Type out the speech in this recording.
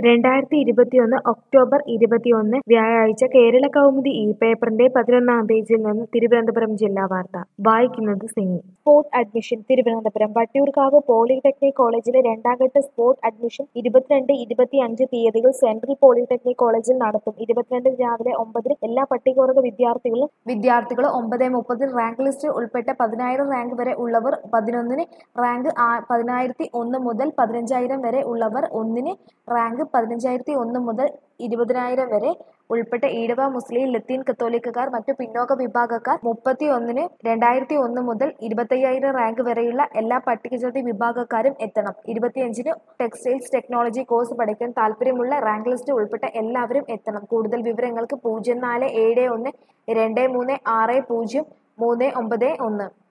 രണ്ടായിരത്തി ഇരുപത്തിയൊന്ന് ഒക്ടോബർ ഇരുപത്തിയൊന്ന് വ്യാഴാഴ്ച കേരള കൗമുദി ഈ പേപ്പറിന്റെ പതിനൊന്നാം പേജിൽ നിന്ന് തിരുവനന്തപുരം ജില്ലാ വാർത്ത വായിക്കുന്നത് Sini spot admission Thiruvananthapuram Vattiyoorkavu polytechnic കോളേജിലെ രണ്ടാംഘട്ട സ്പോട്ട് അഡ്മിഷൻ ഇരുപത്തിരണ്ട് ഇരുപത്തിയഞ്ച് തീയതികൾ സെൻട്രൽ പോളിടെക്നിക് കോളേജിൽ നടത്തും ഇരുപത്തിരണ്ടിന് രാവിലെ ഒമ്പതിന് എല്ലാ പട്ടികവർഗ വിദ്യാർത്ഥികളും വിദ്യാർത്ഥികളും ഒമ്പത് മുപ്പതിന് റാങ്ക് ലിസ്റ്റിൽ ഉൾപ്പെട്ട പതിനായിരം റാങ്ക് വരെ ഉള്ളവർ പതിനൊന്നിന് റാങ്ക് ആ- പതിനായിരത്തി ഒന്ന് മുതൽ പതിനഞ്ചായിരം വരെ ഉള്ളവർ ഒന്നിന് റാങ്ക് പതിനഞ്ചായിരത്തി ഒന്ന് മുതൽ ഇരുപതിനായിരം വരെ ഉൾപ്പെട്ട ഈഴവ മുസ്ലിം ലത്തീൻ കത്തോലിക്കക്കാർ മറ്റു പിന്നോക്ക വിഭാഗക്കാർ മുപ്പത്തി ഒന്നിന് രണ്ടായിരത്തി ഒന്ന് മുതൽ ഇരുപത്തയ്യായിരം റാങ്ക് വരെയുള്ള എല്ലാ പട്ടികജാതി വിഭാഗക്കാരും എത്തണം ഇരുപത്തിയഞ്ചിന് ടെക്സ്റ്റൈൽസ് ടെക്നോളജി കോഴ്സ് പഠിക്കാൻ താല്പര്യമുള്ള റാങ്ക് ലിസ്റ്റ് ഉൾപ്പെട്ട എല്ലാവരും എത്തണം കൂടുതൽ വിവരങ്ങൾക്ക് പൂജ്യം നാല് ഏഴ് ഒന്ന് രണ്ട് മൂന്ന് ആറ് പൂജ്യം മൂന്ന് ഒമ്പത് ഒന്ന്